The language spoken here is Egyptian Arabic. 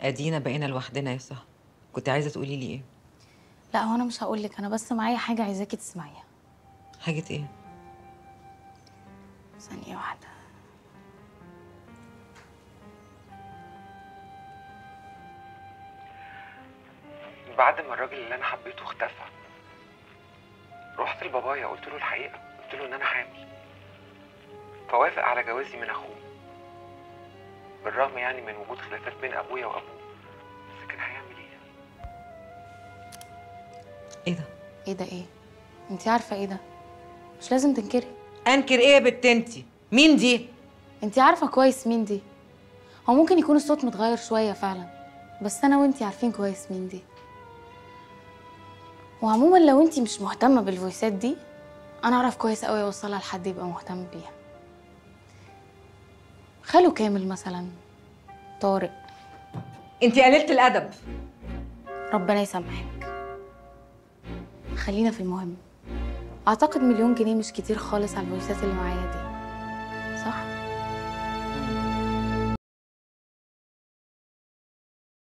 ادينا بقينا لوحدنا يا سهى كنت عايزه تقولي لي ايه لا هو انا مش هقول لك انا بس معايا حاجه عايزاكي تسمعيها حاجه ايه ثانيه واحده بعد ما الراجل اللي انا حبيته اختفى رحت لبابايا قلت له الحقيقه قلت له ان انا حامل فوافق على جوازي من اخوه بالرغم يعني من وجود خلافات بين ابويا وابوه بس كان هيعمل ايه ايه ده ايه ده ايه انت عارفه ايه ده مش لازم تنكري انكر ايه يا بت انتي مين دي انت عارفه كويس مين دي هو ممكن يكون الصوت متغير شويه فعلا بس انا وانتي عارفين كويس مين دي وعموما لو انتي مش مهتمه بالفويسات دي انا اعرف كويس قوي اوصلها لحد يبقى مهتم بيها خالو كامل مثلا طارق انتي قللت الادب ربنا يسامحك خلينا في المهم اعتقد مليون جنيه مش كتير خالص على الفويسات اللي معايا دي